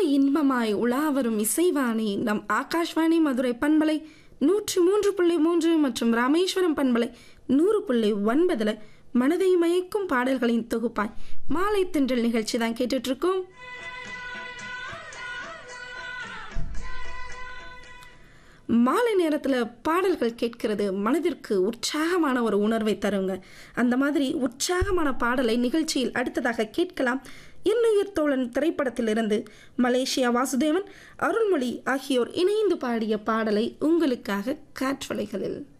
இன்பமாய் உலாவரும் இசைவாணி நம் ஆகாஷ்வாணி மதுரை பண்பலை நூற்றி மூன்று புள்ளி மூன்று மற்றும் ராமேஸ்வரம் பண்பலை நூறு புள்ளி ஒன்பதுல மனதை மயக்கும் பாடல்களின் தொகுப்பாய் மாலை தென்றல் நிகழ்ச்சி தான் கேட்டுட்டு இருக்கோம் மாலை நேரத்தில் பாடல்கள் கேட்கிறது மனதிற்கு உற்சாகமான ஒரு உணர்வை தருங்க அந்த மாதிரி உற்சாகமான பாடலை நிகழ்ச்சியில் அடுத்ததாக கேட்கலாம் இன்னுயிர் தோழன் திரைப்படத்திலிருந்து மலேசியா வாசுதேவன் அருள்மொழி ஆகியோர் இணைந்து பாடிய பாடலை உங்களுக்காக காற்றலைகளில்